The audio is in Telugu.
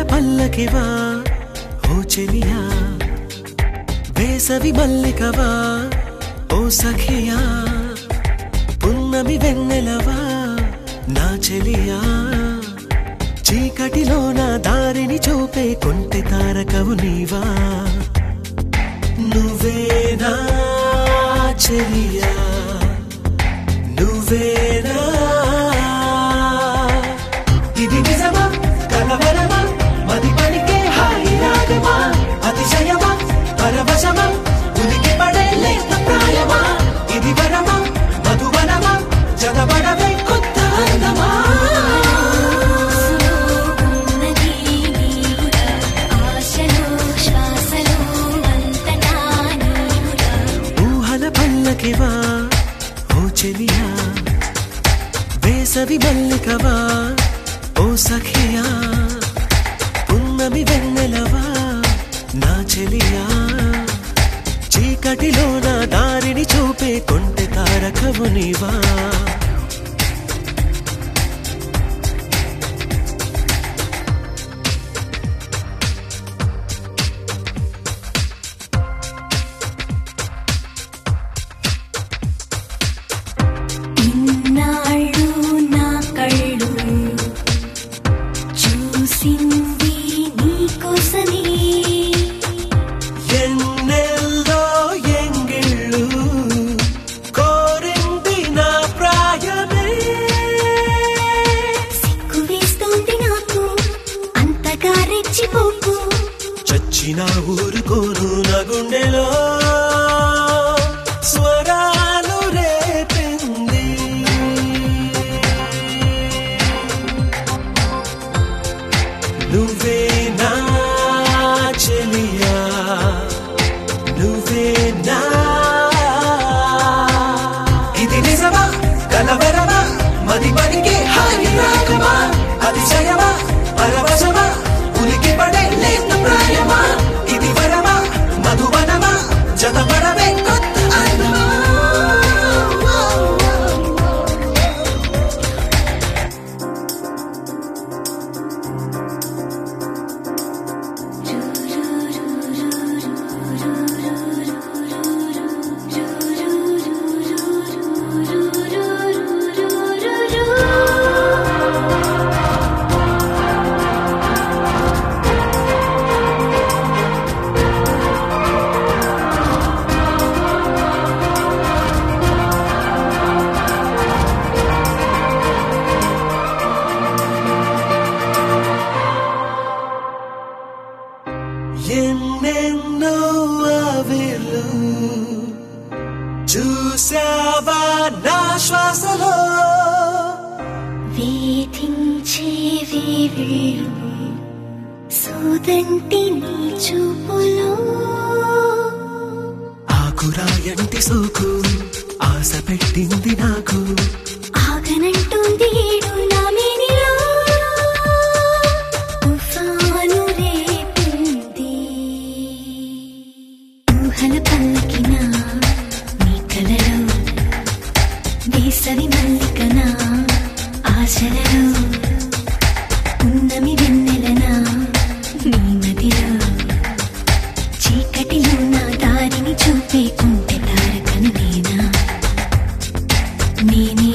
పల్లకివా ఓ చెలియా వేసవి మల్లికవా ఓ సఖియా పున్నమి వెన్నెలవా నా చెలియా చీకటిలో నా దారిని చూపే కొంటె తారకవు నీవా నువ్వేనా చెలియా నువ్వేనా ఇది నిజమా కలవరమా మది పలికే హాయి రాగమా అతిశయమా పరవశమా ఉనికి పడే లేత ప్రాయమా ఇది వరమా మధువనమా జనబడవే కొత్త అందమా ఉన్నది నీవురా ఆశలో శ్వాసలో అంతటా నీవురా ఊహల పల్లకివా ఓ చెలియా వేసవి మల్లికవా ఓ సఖియా పున్నమి వెన్నెలవా నా చెలియా చీకటిలో నా దారిని చూపే కొంటె తారకవు నీవా ఇన్నాళ్ళు నా కళ్ళు చూసింది నీకోసమే ఎన్నెల్లో ఎంగిళ్ళు కోరింది నా ప్రాయమే సిగ్గు వేస్తోంది నాకు అంతగా రెచ్చిపోకు చచ్చిన ఊరుకోను నా గుండెలో స్వరాలు రేపింది నువ్వే నా చెలియా నువ్వే నా ఇది నిజమా కలవరమా మది పలికే హాయి రాగమా అతిశయమా పరవశమా ఉనికి పడే లేత ప్రాయమా ఇది వరమా మధువనమా జతపడవే కొత్త అందమా ఎన్నెన్నో ఆవిర్లు చూసావా నా శ్వాసలో వేధించే వేవిళ్ళు సోదంటి నీ చూపులో ఆకురాయంటి సోకు ఆశ పెట్టింది నాకు ఆగనంటుంది ఏడు నా మేనిలో తుఫాను రేపింది ఊహల పల్లకిన నీ కలలో వేసవి మల్లికన ఆశలలో ఉన్నమి వెన్నెలన నీ మదిలో చీకటిలో నా దారిని చూపే కుంటె తారకను నేనా నేనే